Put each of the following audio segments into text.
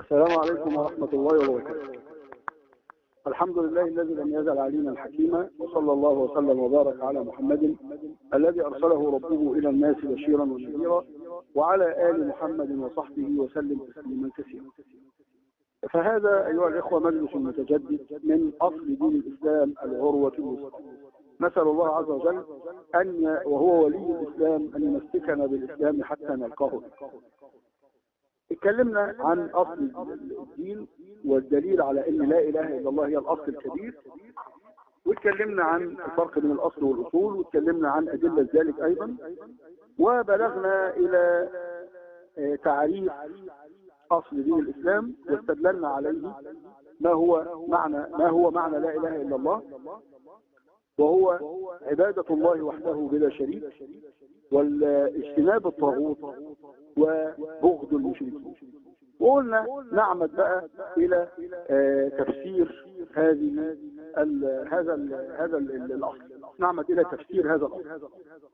السلام عليكم ورحمة الله وبركاته الحمد لله الذي لم يزل علينا الحكيم وصلى الله وسلم وبارك على محمد الذي أرسله ربه إلى الناس بشيرا ونذيرا وعلى آل محمد وصحبه وسلم تسليما كثيرا فهذا أيها الإخوة مجلس متجدد من أصل دين الإسلام العروة الوسطى نسأل الله عز وجل أن وهو ولي الإسلام أن يمسكنا بالإسلام حتى نلقاه اتكلمنا عن أصل الدين والدليل على أن لا إله إلا الله هي الأصل الكبير واتكلمنا عن الفرق بين الأصل والأصول واتكلمنا عن أدلة ذلك أيضا وبلغنا إلى تعريف أصل دين الإسلام واستدللنا عليه ما هو معنى ما هو معنى لا إله إلا الله وهو عبادة الله وحده بلا شريك والاجتناب الطاغوت وبغض المشركين وقلنا نعمد بقى الى تفسير هذه ال هذا ال هذا ال الاصل نعمد الى تفسير هذا الاصل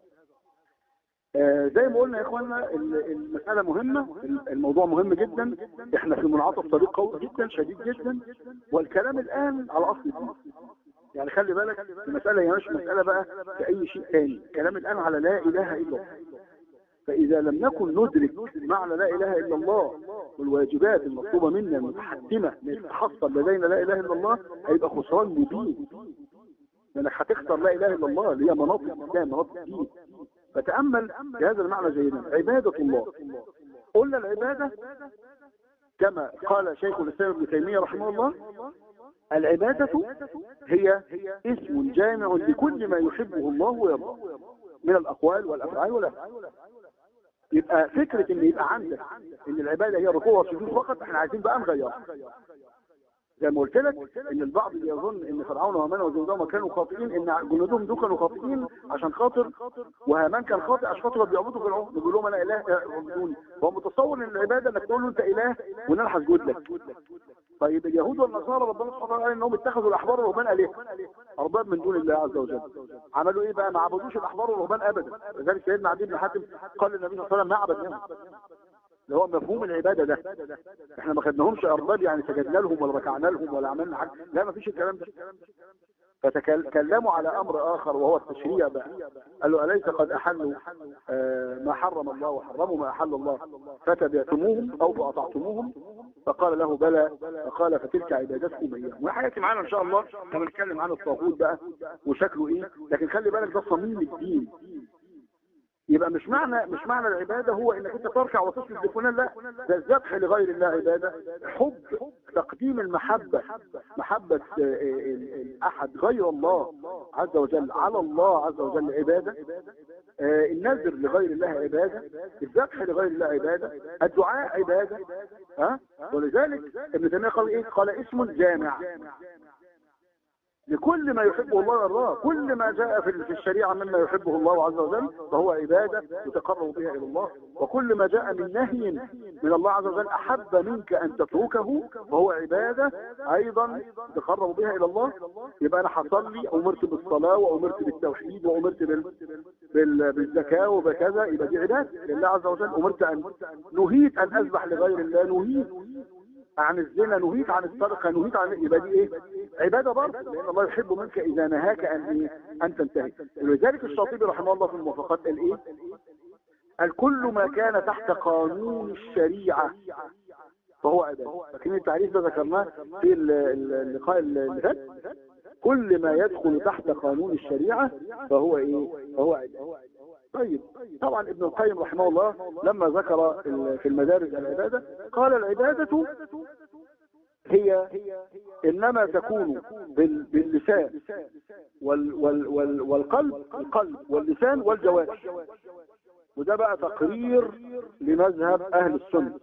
زي ما قلنا يا اخوانا المسألة مهمة الموضوع مهم جدا احنا في منعطف طريق قوي جدا شديد جدا والكلام الان على اصل الدين يعني خلي بالك المسألة هي مش مسألة بقى كأي شيء ثاني كلام الآن على لا إله إلا الله فإذا لم نكن ندرك معنى لا إله إلا الله والواجبات المطلوبة منا المتحتمة تحصل لدينا لا إله إلا الله هيبقى خسران مبين لأنك هتختار لا إله إلا الله اللي هي مناطق الإسلام مناطق الدين فتأمل بهذا المعنى جيدا عبادة الله قلنا العبادة كما قال شيخ الإسلام ابن تيمية رحمه الله العبادة هي اسم جامع لكل ما يحبه الله ويرضاه من الأقوال والأفعال والأفعال يبقى فكرة ان يبقى عندك ان العبادة هي ركوع وسجود فقط احنا عايزين بقى نغيرها زي ما قلت لك ان البعض يظن ان فرعون وهامان وجنودهم كانوا خاطئين ان جنودهم دول كانوا خاطئين عشان خاطر وهامان كان خاطئ عشان خاطر بيعبدوا في العمر بيقول لهم انا اله اعبدوني هو متصور ان العباده انك تقول له انت اله وان انا هسجد لك طيب اليهود والنصارى ربنا سبحانه وتعالى قال انهم اتخذوا الاحبار والرهبان الهه ارباب من دون الله عز وجل عملوا ايه بقى ما عبدوش الاحبار والرهبان ابدا لذلك سيدنا عدي بن حاتم قال للنبي صلى الله عليه وسلم ما عبدناهم اللي هو مفهوم العبادة ده احنا ما خدناهمش ارباب يعني سجدنا لهم ولا ركعنا لهم ولا عملنا حاجة لا ما فيش الكلام ده فتكلموا على امر اخر وهو التشريع بقى قالوا اليس قد احلوا آه ما حرم الله وحرموا ما احل الله فتبعتموهم او فاطعتموهم فقال له بلى فقال فتلك عبادتكم اياهم وحياتي معانا ان شاء الله لما نتكلم عن الطاغوت بقى وشكله ايه لكن خلي بالك ده صميم الدين يبقى مش معنى مش معنى العبادة هو انك انت تركع وتسجد لفلان لا ده الذبح لغير الله عبادة حب تقديم المحبة محبة احد غير الله عز وجل على الله عز وجل عبادة النذر لغير الله عبادة الذبح لغير الله عبادة الدعاء عبادة ها ولذلك ابن تيمية قال ايه قال اسم جامع لكل ما يحبه الله ويرضاه كل ما جاء في الشريعة مما يحبه الله عز وجل فهو عبادة يتقرب بها إلى الله وكل ما جاء من نهي من الله عز وجل أحب منك أن تتركه فهو عبادة أيضا تقرب بها إلى الله يبقى أنا حصلي أمرت بالصلاة وأمرت بالتوحيد وأمرت بال... بال... بالزكاة وبكذا يبقى دي عبادة لله عز وجل أمرت أن نهيت أن أذبح لغير الله نهيت عن الزنا نهيت عن السرقة نهيت عن يبقى دي ايه عبادة برضه لان الله يحب منك اذا نهاك ان ايه ان تنتهي ولذلك الشاطبي رحمه الله في الموافقات قال ايه قال كل ما كان تحت قانون الشريعة فهو عبادة لكن التعريف ده ذكرناه في اللقاء اللي فات كل ما يدخل تحت قانون الشريعة فهو ايه فهو عبادة طيب طبعا ابن القيم رحمه الله لما ذكر في المدارس العبادة قال العبادة هي انما تكون باللسان وال وال وال والقلب القلب واللسان والجوارح وده بقى تقرير لمذهب اهل السنة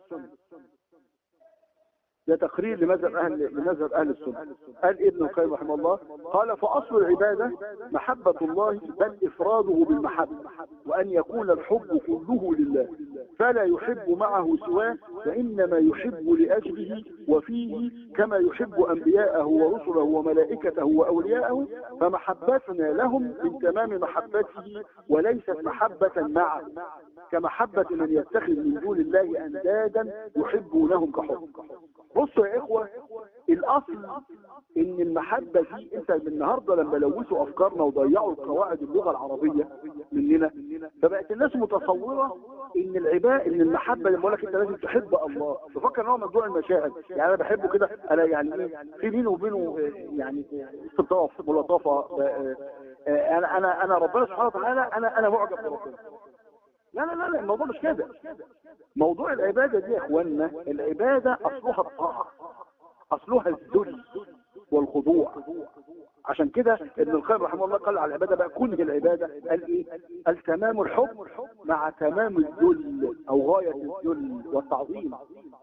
ده تقرير لمذهب اهل لمذهب اهل السنه قال ابن القيم رحمه الله قال فاصل العباده محبه الله بل افراده بالمحبه وان يكون الحب كله لله فلا يحب معه سواه فانما يحب لاجله وفيه كما يحب انبياءه ورسله وملائكته واولياءه فمحبتنا لهم من تمام محبته وليست محبه معه كمحبه من يتخذ من دون الله اندادا يحبونهم كحب بصوا يا اخوة الاصل ان المحبة دي انت النهاردة لما لوثوا افكارنا وضيعوا قواعد اللغة العربية مننا فبقت الناس متصورة ان العباء ان المحبة لما بقول لك انت لازم تحب الله تفكر ان هو موضوع المشاعر يعني انا بحبه كده انا يعني ايه في بينه وبينه آه، يعني استلطاف ولطافة آه، آه، انا انا انا ربنا سبحانه وتعالى انا انا معجب بربنا لا لا لا لا الموضوع مش كده موضوع العبادة دي يا اخوانا العبادة اصلها الطاعة اصلها الذل والخضوع عشان كده ابن القيم رحمه الله قال على العبادة بقى كل العبادة قال ايه قال تمام الحب مع تمام الذل او غاية الذل والتعظيم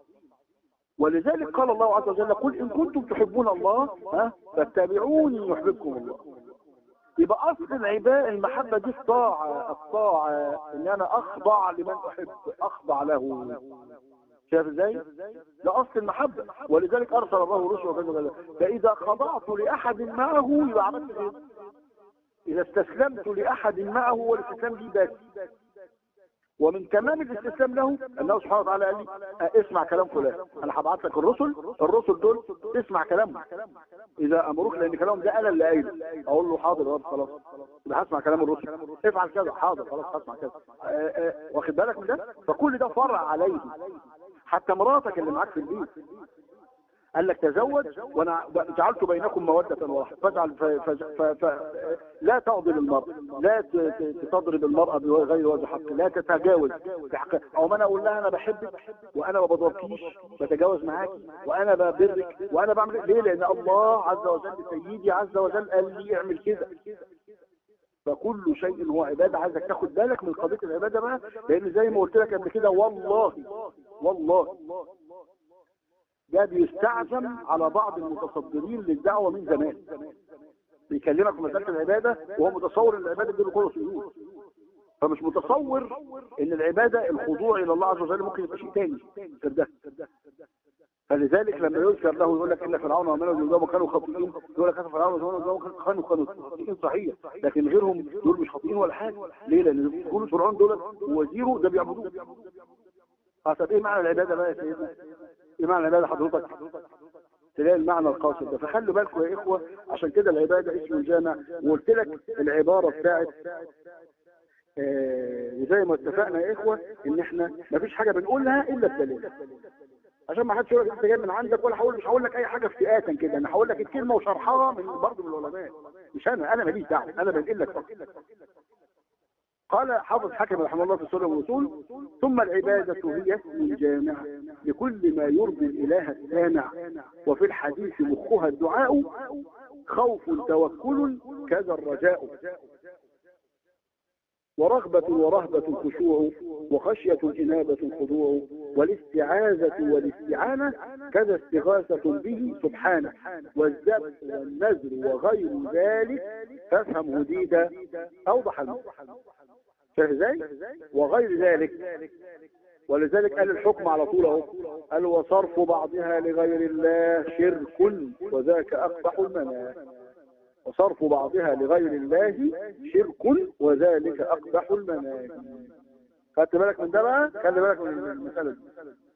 ولذلك قال الله عز وجل قل ان كنتم تحبون الله ها فاتبعوني يحببكم الله يبقى اصل العباء المحبة دي الطاعة الطاعة ان انا اخضع لمن احب اخضع له شايف ازاي ده اصل المحبة ولذلك ارسل الله رسله وكذا فاذا خضعت لاحد معه يبقى عملت ايه اذا استسلمت لاحد معه والاستسلام لي بس ومن تمام الاستسلام له انه سبحانه وتعالى قال لي اه، اسمع كلام فلان انا هبعت لك الرسل الرسل دول اسمع كلامهم اذا امروك لان كلامهم ده انا اللي قايله اقول له حاضر يا رب خلاص يبقى هسمع كلام الرسل افعل كذا حاضر خلاص هسمع كذا اه، اه، واخد بالك من ده فكل ده فرع عليه حتى مراتك اللي معاك في البيت قال لك تزوج وانا جعلت بينكم مودة ورحمة فاجعل ف... ف... ف... ف... لا تغضب المرأة لا ت... ت- تضرب المرأة بغير وجه حق لا تتجاوز بحق او ما انا اقول لها انا بحبك وانا ما بضربكيش بتجاوز معاكي وانا ببرك وانا بعمل ليه لان الله عز وجل سيدي عز وجل قال لي اعمل كده فكل شيء هو عبادة عايزك تاخد بالك من قضية العبادة بقى لان زي ما قلت لك قبل كده والله والله ده بيستعزم على بعض المتصدرين للدعوة من زمان بيكلمك في مسألة العبادة وهو متصور ان العبادة دي كله سجود فمش متصور ان العبادة الخضوع الى الله عز وجل ممكن يبقى شيء تاني غير ده فلذلك لما يذكر له يقول لك ان فرعون وامنه وجنوده كانوا خاطئين يقول لك ان فرعون وامنه كانوا كانوا خاطئين صحيح لكن غيرهم دول مش خاطئين ولا حاجه ليه لان كل فرعون دول ووزيره ده بيعبدوه اه طب ايه معنى العباده بقى يا سيدنا ايه معنى العباده حضرتك تلاقي المعنى القاصد ده فخلوا بالكم يا اخوه عشان كده العباده اسم جامع وقلت لك العباره بتاعت آه، وزي ما اتفقنا يا اخوه ان احنا مفيش حاجه بنقولها الا بدليل عشان ما حدش يقول لك انت جاي من عندك ولا هقول مش هقول لك اي حاجه افتئاتا كده انا هقول لك الكلمه وشرحها من برضه من العلماء مش انا انا ماليش دعوه انا بنقل لك فقط قال حافظ حكم رحمه الله في السنة والوصول ثم العبادة هي اسم جامع لكل ما يرضي الإله السامع وفي الحديث مخها الدعاء خوف توكل كذا الرجاء ورغبة ورهبة خشوع وخشية إنابة خضوع والاستعاذة والاستعانة كذا استغاثة به سبحانه والذبح والنذر وغير ذلك فافهم هديدا أوضح المعنى شايف ازاي وغير ذلك ولذلك قال الحكم على طول اهو قال وصرف بعضها لغير الله شرك وذاك اقبح المنام وصرف بعضها لغير الله شرك وذلك اقبح المنام خدت بالك من ده بقى خلي بالك من المساله دي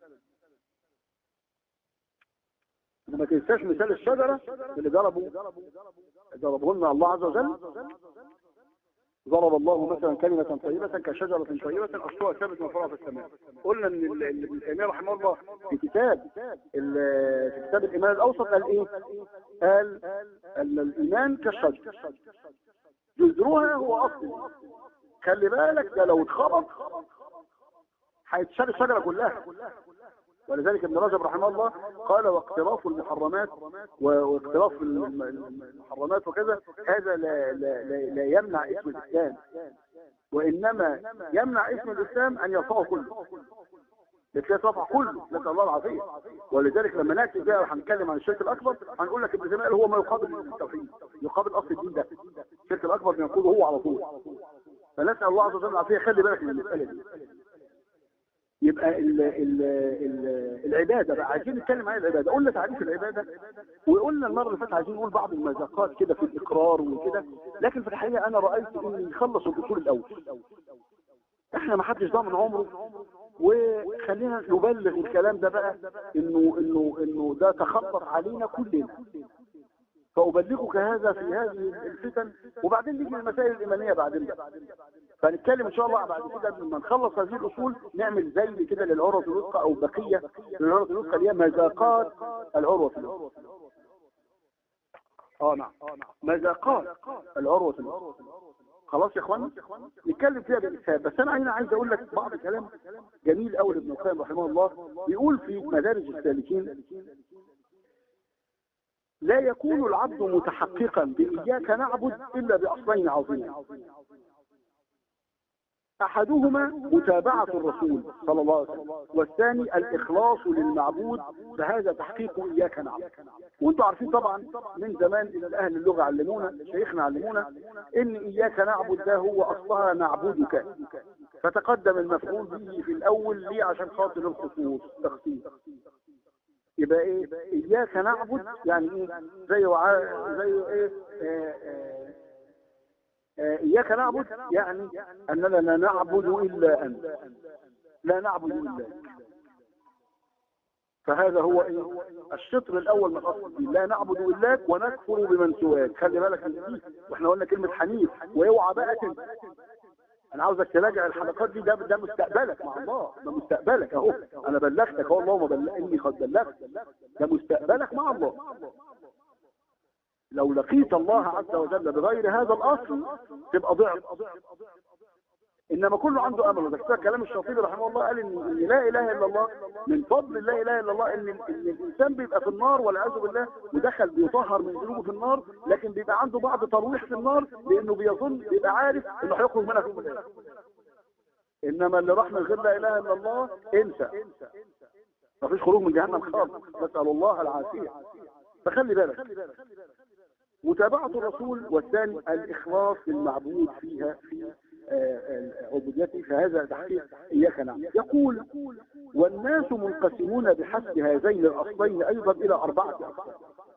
ما تنساش مثال الشجره اللي ضربوا ضربه لنا الله عز وجل ضرب الله مثلا كلمة طيبة كشجرة طيبة أصلها ثابت وفرع في السماء قلنا ان ال- ال- ابن تيمية رحمه الله في كتاب ال- في كتاب الإيمان الأوسط قال إيه؟ قال أن الإيمان كالشجرة جذرها هو أصل خلي بالك ده لو اتخبط هيتشال الشجرة كلها ولذلك ابن رجب رحمه الله قال واقتراف المحرمات و- واقتراف الم- الم- المحرمات وكذا هذا لا, لا, لا, لا يمنع اسم الإسلام وإنما يمنع اسم الإسلام أن يرفعه كله لكي يرفع كله نسأل الله العافية ولذلك لما نأتي بقى وهنتكلم عن الشرك الأكبر هنقول لك ابن تيمية هو ما يقابل التوحيد يقابل أصل الدين ده الشرك الأكبر بينقضه هو على طول فنسأل الله عز وجل العافية خلي بالك من المسألة دي يبقى ال ال ال العبادة بقى عايزين نتكلم عن العبادة قلنا تعريف العبادة وقلنا المرة اللي فاتت عايزين نقول بعض المذاقات كده في الإقرار وكده لكن في الحقيقة أنا رأيت إن نخلص الأصول الأول احنا ما حدش ضامن عمره وخلينا نبلغ الكلام ده بقى انه انه انه ده تخطر علينا كلنا فأبلغك هذا في هذه الفتن وبعدين نيجي للمسائل الإيمانية بعدين بقى. فنتكلم إن شاء الله بعد كده لما نخلص هذه الأصول نعمل زي كده للعروة الوثقى أو بقية للعروة الوثقى اللي هي مذاقات العروة الوثقى اه نعم مذاقات العروة الوثقى خلاص يا اخوانا نتكلم فيها بالإسهاب بس انا هنا عايز اقول لك بعض كلام جميل قوي لابن القيم رحمه الله بيقول في مدارج السالكين لا يكون العبد متحققا بإياك نعبد إلا بأصلين عظيمين أحدهما متابعة الرسول صلى الله عليه وسلم والثاني الإخلاص للمعبود فهذا تحقيق إياك نعبد وانتم عارفين طبعا من زمان إلى أهل اللغة علمونا شيخنا علمونا إن إياك نعبد ده هو أصلها نعبدك فتقدم المفعول به في الأول ليه عشان خاطر الخصوص تخصيص يبقى ايه اياك نعبد يعني ايه زي وع... زي ايه آه آه آه اياك نعبد يعني اننا لا نعبد الا انت لا نعبد الا انت فهذا هو ايه الشطر الاول من اصل الدين لا نعبد الاك ونكفر بمن سواك خلي بالك من دي واحنا قلنا كلمه حنيف واوعى بقى تنسى انا عاوزك تراجع الحلقات دي ده ده مستقبلك مع الله ده مستقبلك اهو انا بلغتك اهو اللهم بلغني قد بلغت ده مستقبلك مع الله لو لقيت الله عز وجل بغير هذا الاصل تبقى ضعف انما كله عنده امل وده كده كلام الشاطبي رحمه الله قال ان إن لا اله الا الله من فضل لا اله الا الله ان ان الانسان بيبقى في النار والعياذ بالله ودخل بيطهر من ذنوبه في النار لكن بيبقى عنده بعض ترويح في النار لانه بيظن بيبقى عارف انه هيخرج منها في يوم من الأيام. انما اللي راح من غير لا اله الا الله انسى مفيش خروج من جهنم خالص نسال الله العافيه فخلي بالك متابعة الرسول والثاني الإخلاص للمعبود فيها في عبوديته فهذا تحقيق إياك نعم يقول والناس منقسمون بحسب هذين الأصلين أيضا إلى أربعة أقسام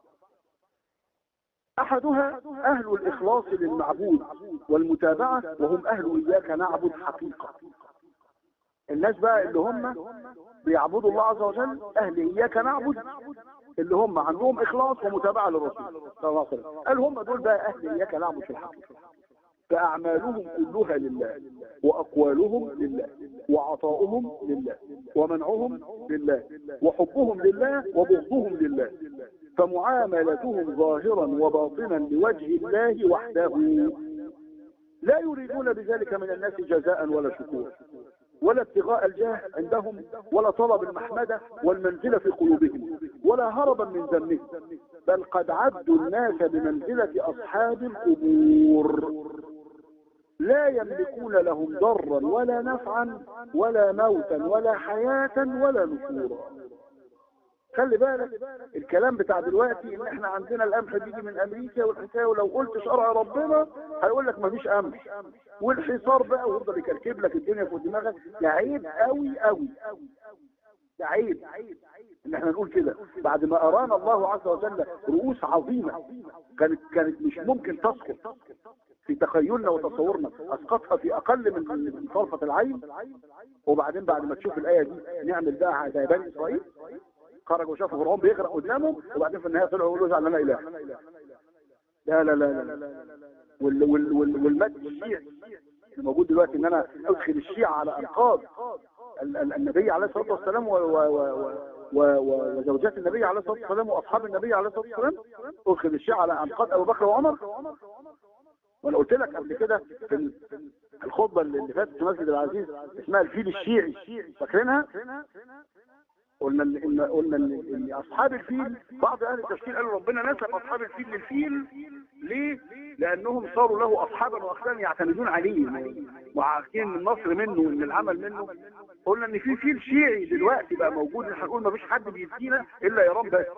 أحدها أهل الإخلاص للمعبود والمتابعة وهم أهل إياك نعبد حقيقة الناس بقى اللي هم بيعبدوا الله عز وجل أهل إياك نعبد اللي هم عندهم إخلاص ومتابعة للرسول صلى الله عليه وسلم قال هم دول بقى أهل إياك نعبد في الحقيقة فأعمالهم كلها لله وأقوالهم لله وعطاؤهم لله ومنعهم لله وحبهم لله وبغضهم لله فمعاملتهم ظاهرا وباطنا لوجه الله وحده لا يريدون بذلك من الناس جزاء ولا شكور ولا ابتغاء الجاه عندهم ولا طلب المحمدة والمنزلة في قلوبهم ولا هربا من ذنبهم بل قد عدوا الناس بمنزلة أصحاب القبور لا يملكون لهم ضرا ولا نفعا ولا موتا ولا حياة ولا نشورا خلي بالك الكلام بتاع دلوقتي ان احنا عندنا القمح بيجي من امريكا والحكايه ولو قلت شرع ربنا هيقول لك مفيش قمح والحصار بقى ويفضل يكركب لك الدنيا في دماغك ده عيب قوي قوي ده عيب ان احنا نقول كده بعد ما ارانا الله عز وجل رؤوس عظيمه كانت كانت مش ممكن تسقط في تخيلنا وتصورنا اسقطها في اقل من من طرفه العين وبعدين بعد ما تشوف الايه دي نعمل بقى زي بني اسرائيل خرجوا وشافوا فرعون بيغرق قدامهم وبعدين في النهايه طلعوا يقولوا اجعل لنا اله لا لا لا لا وال وال وال والمد الشيعي الموجود دلوقتي ان انا ادخل الشيعة على انقاض ال- ال- النبي عليه الصلاه والسلام و- و- و- و- و- وزوجات النبي عليه الصلاه والسلام واصحاب النبي عليه الصلاه والسلام ادخل الشيعة على انقاض ابو بكر وعمر وانا قلت لك قبل كده في ال- الخطبه اللي فاتت في مسجد العزيز اسمها الفيل الشيعي فاكرينها قلنا ان إن- قلنا ان ان اصحاب الفيل بعض اهل التفسير قالوا ربنا نسب اصحاب الفيل للفيل ليه؟ لانهم صاروا له اصحابا واخلاقا يعتمدون عليه وعارفين ان النصر منه وان العمل منه قلنا ان في فيل شيعي دلوقتي بقى موجود احنا هنقول ما فيش حد بيدينا الا ايران بس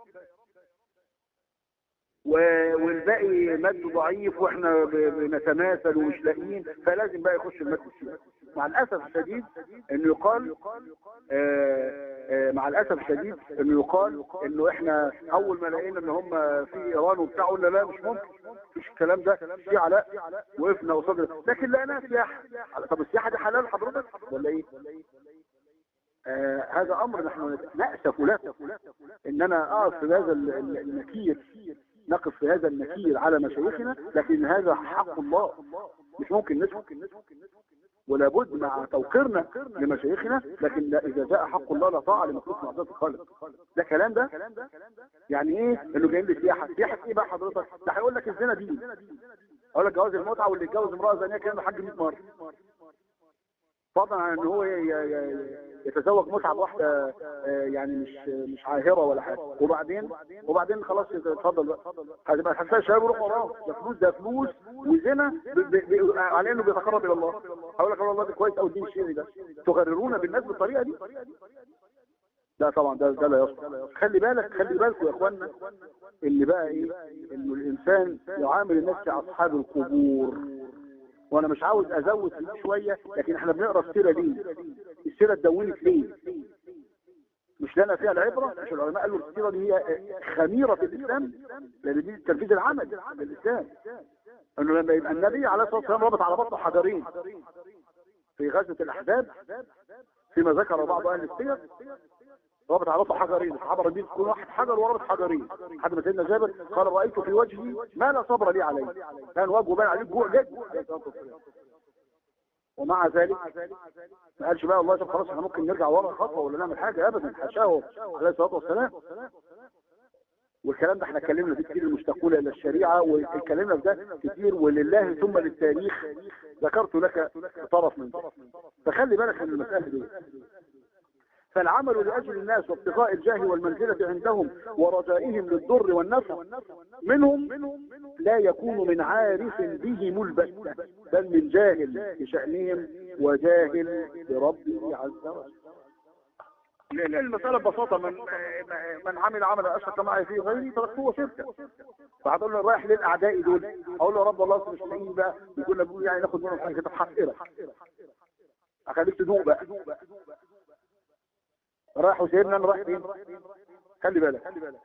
و- والباقي مد ضعيف واحنا ب- بنتماثل ومش لاقيين فلازم بقى يخش المد الشيعي مع الاسف الشديد انه يقال آه، آه، مع الاسف الشديد انه يقال انه احنا اول ما لقينا ان هم في ايران وبتاع قلنا لا مش ممكن مفيش الكلام ده الشيعة لا وقفنا قصاد لكن لقيناها سياحه طب السياحه دي حلال حضرتك ولا ايه؟ آه هذا امر نحن نأسف له اننا اقف في هذا ال- ال- النكير نقف في هذا النكير على مشايخنا لكن هذا حق الله مش ممكن نسكت ولا بد مع توقيرنا لمشايخنا لكن لا- اذا جاء حق الله لا طاعه لمخلوق معصيه الخالق ده كلام ده يعني ايه انه جايين لي سياحه سياحه ايه بقى حضرتك ده هيقول لك الزنا دي اقول لك جواز المتعه واللي يتجوز امراه زانيه كان حج 100 مره فضلا عن ان هو ي- ي- ي- يتزوج متعه بواحده آه، يعني مش مش عاهره ولا حاجه وبعدين وبعدين خلاص اتفضل بقى هتبقى الحساسيه الشباب يروح وراه ده فلوس ده فلوس وزنا ب- ب- ب- على انه بيتقرب الى الله هقول لك والله ده كويس او الدين الشيعي ده تغررون بالناس بالطريقه دي لا طبعا ده ده لا يصلح خلي بالك خلي بالكم يا اخوانا اللي بقى ايه انه الانسان يعامل الناس كاصحاب القبور وانا مش عاوز ازود فيه شويه لكن احنا بنقرا السيره ليه السيره اتدونت ليه مش لنا فيها العبره مش العلماء قالوا السيره دي هي خميره الاسلام لان دي التنفيذ العملي للاسلام انه لما يبقى النبي عليه الصلاه والسلام ربط على بطنه حجرين في غزوه الاحزاب فيما ذكر بعض اهل السير رابط على بطنه حجرين الصحابه راضيين كل واحد حجر ورابط حجرين لحد ما سيدنا جابر قال رايت في وجهي ما لا صبر لي عليه كان وجهه باين عليه جوع جد ومع ذلك ما قالش بقى والله طب خلاص احنا ممكن نرجع ورا خطوه ولا نعمل حاجه ابدا حاشاه عليه الصلاه والسلام والكلام ده احنا اتكلمنا فيه كتير المشتقون الى الشريعه واتكلمنا في ده كتير ولله ثم للتاريخ ذكرت لك طرف من ده فخلي بالك من المساله دي فالعمل لأجل الناس وابتغاء الجاه والمنزلة عندهم ورجائهم للضر والنفع منهم لا يكون من عارف بهم البتة بل من جاهل بشأنهم وجاهل بربه عز وجل لأن المسألة ببساطة من من عمل عملا أشرك معي فيه غيري تركته وشركه فهتقول له رايح للأعداء دول أقول له يا رب الله مش لاقيين بقى وكنا بنقول يعني ناخد منهم حاجة كده حقيرة أخليك تدوق بقى راحوا سيدنا أنا رايح فين خلي بالك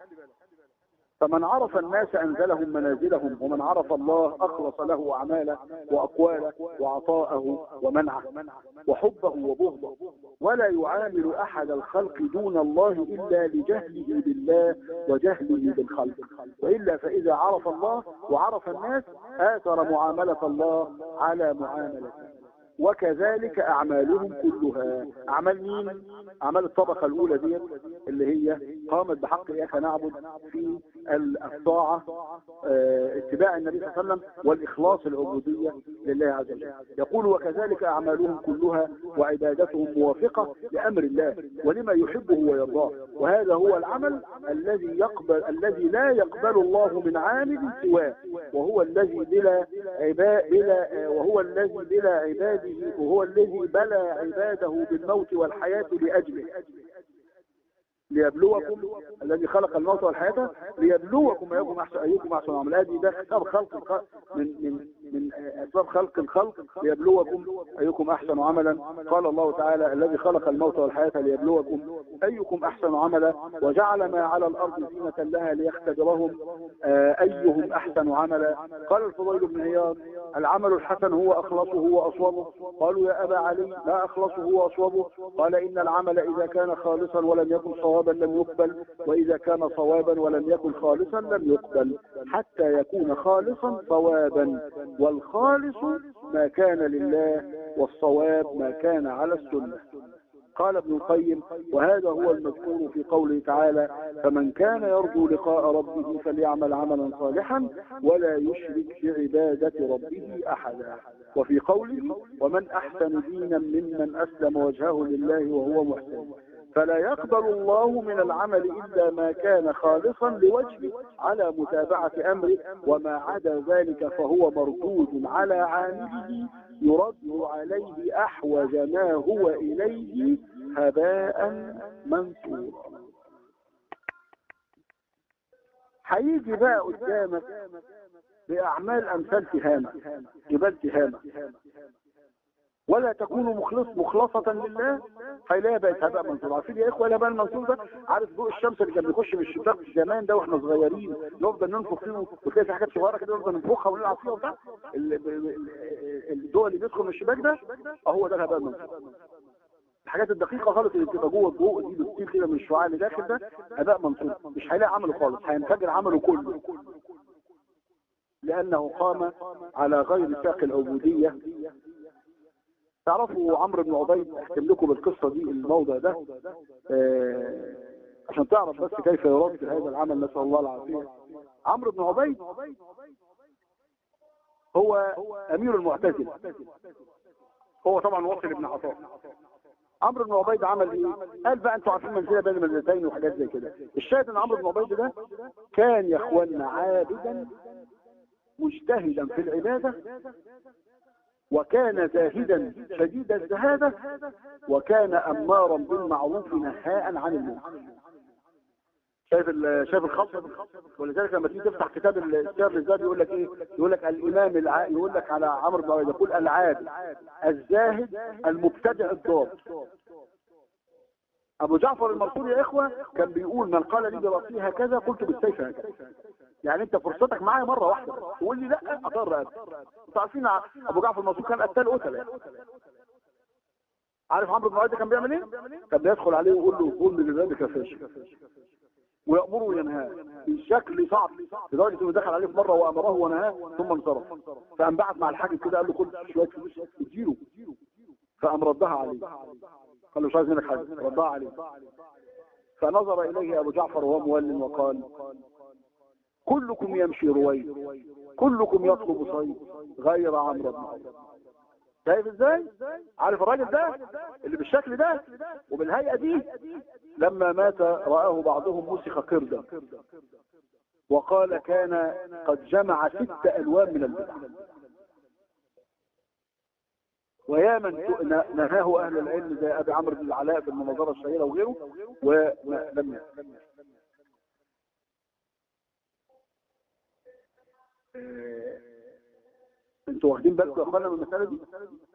فمن عرف الناس أنزلهم منازلهم ومن عرف الله أخلص له أعماله وأقواله وعطاءه ومنعه وحبه وبغضه ولا يعامل أحد الخلق دون الله إلا لجهله بالله وجهله بالخلق وإلا فإذا عرف الله وعرف الناس آثر معاملة الله على معاملته وكذلك أعمالهم كلها أعمال مين؟ أعمال الطبقة الأولى دي اللي هي قامت بحق إياك نعبد في الطاعة اه اتباع النبي صلى الله عليه وسلم والإخلاص العبودية لله عز وجل يقول وكذلك أعمالهم كلها وعبادتهم موافقة لأمر الله ولما يحبه ويرضاه وهذا هو العمل الذي يقبل الذي لا يقبل الله من عامل سواه وهو الذي بلا عباد بلا وهو الذي بلا عباد عباده وهو الذي بلى عباده بالموت والحياة لأجله ليبلوكم الذي خلق الموت والحياة ليبلوكم أيكم أحسن أيكم أحسن عمل هذه ده أسباب خلق الخلق من من من أسباب خلق الخلق ليبلوكم أيكم أحسن عملا قال الله تعالى الذي خلق الموت والحياة ليبلوكم أيكم أحسن عملا وجعل ما على الأرض زينة لها ليختبرهم أيهم أحسن عملا قال الفضيل بن عياض العمل الحسن هو أخلصه وأصوبه قالوا يا أبا علي لا أخلصه وأصوبه قال إن العمل إذا كان خالصا ولم يكن صوابا لم يقبل وإذا كان صوابا ولم يكن خالصا لم يقبل حتى يكون خالصا صوابا والخالص ما كان لله والصواب ما كان على السنة قال ابن القيم وهذا هو المذكور في قوله تعالى فمن كان يرجو لقاء ربه فليعمل عملا صالحا ولا يشرك بعبادة ربه أحدا وفي قوله ومن أحسن دينا ممن أسلم وجهه لله وهو محسن فلا يقبل الله من العمل إلا ما كان خالصا لوجهه على متابعة أمره وما عدا ذلك فهو مردود على عامله يرد عليه أحوج ما هو إليه هباء منثورا هيجي بقى قدامك بأعمال أمثال تهامة جبال تهامة ولا تكون مخلص مخلصة لله هيلاقيها بقت هباء منصور عارفين يا اخوه الهباء المنصور ده عارف ضوء الشمس اللي كان بيخش من الشباك زمان ده واحنا صغيرين نفضل ننفخ فيه وتلاقي في حاجات صغيره كده نفضل ننفخها ونلعب فيها وبتاع الضوء اللي بيدخل من الشباك ده اهو ده الهباء المنصور الحاجات الدقيقه خالص اللي بتبقى جوه الضوء دي بتطير كده من الشعاع اللي داخل ده اباء منصور مش هيلاقي عمله خالص هينفجر عمله كله لانه قام على غير ساق العبوديه تعرفوا عمرو بن عبيد اختم لكم بالقصه دي الموضع ده آه عشان تعرف بس كيف يرد هذا العمل نسال الله العافيه عمرو بن عبيد هو امير المعتزله هو طبعا واصل ابن عطاء عمرو بن عبيد عمل ايه؟ قال بقى انتوا عارفين منزله بين المنزلتين وحاجات زي كده الشاهد ان عمرو بن عبيد ده كان يا اخوانا عابدا مجتهدا في العباده وكان زاهدا شديد الزهاده وكان امارا بالمعروف نهاء عن المنكر شايف شايف الخلطه ولذلك لما تيجي تفتح كتاب السير للذهبي يقول لك ايه يقول لك الامام الع... يقول لك على عمرو بن عبيد يقول العابد الزاهد المبتدع الضابط ابو جعفر المنصور يا اخوه كان بيقول من قال لي براسي هكذا قلت بالسيف هكذا يعني انت فرصتك معايا مره واحده تقول لي لا اضر انت انتوا عارفين ابو جعفر المنصور كان قتال قتله عارف عمرو بن عبيد كان بيعمل ايه؟ كان بيدخل عليه ويقول له قول لي لذلك يا فاشل ويأمره وينهاه بشكل صعب لدرجة انه دخل عليه في مرة وأمره ونهاه ثم انصرف فقام بعت مع الحاكم كده قال له خد شوية فلوس اديله فقام ردها عليه قال له مش عايز منك حاجة ردها عليه فنظر إليه أبو جعفر وهو مولن وقال كلكم يمشي رويد كلكم يطلب صيد غير عمرو بن عوف شايف ازاي عارف الراجل ده اللي بالشكل ده وبالهيئه دي لما مات رآه بعضهم مسخ قردا وقال كان قد جمع ست ألوان من البدع ويا من نهاه أهل العلم زي أبي عمرو بن العلاء في المناظرة الشهيرة وغيره ولم انتوا واخدين بالكم يا اخوانا من المسألة دي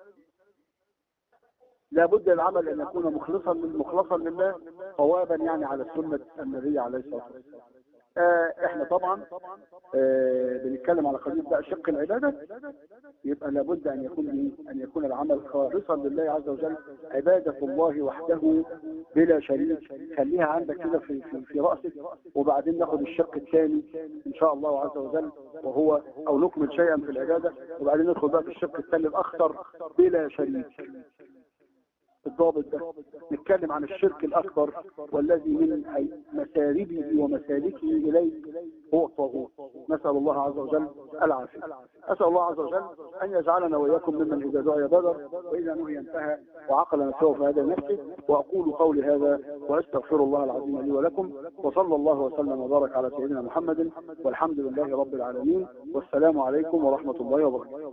لابد العمل ان يكون مخلصا مخلصا لله صوابا يعني على سنة النبي عليه الصلاة والسلام آه احنا طبعا آه بنتكلم على قضيه بقى شق العباده يبقى لابد ان يكون ايه؟ ان يكون العمل خالصا لله عز وجل عباده الله وحده بلا شريك خليها عندك كده في, في في راسك وبعدين ناخد الشق الثاني ان شاء الله عز وجل وهو او نكمل شيئا في العباده وبعدين ندخل بقى في الشق الثاني الاخطر بلا شريك الضابط ده نتكلم عن الشرك الأكبر والذي من مساربه ومسالكه إليه هو الطاغوت نسأل الله عز وجل العافية أسأل الله عز وجل أن يجعلنا وإياكم ممن إذا دعي بدر وإذا نهي انتهى وعقل نفسه في هذا نفسه وأقول قولي هذا وأستغفر الله العظيم لي ولكم وصلى الله وسلم وبارك على سيدنا محمد والحمد لله رب العالمين والسلام عليكم ورحمة الله وبركاته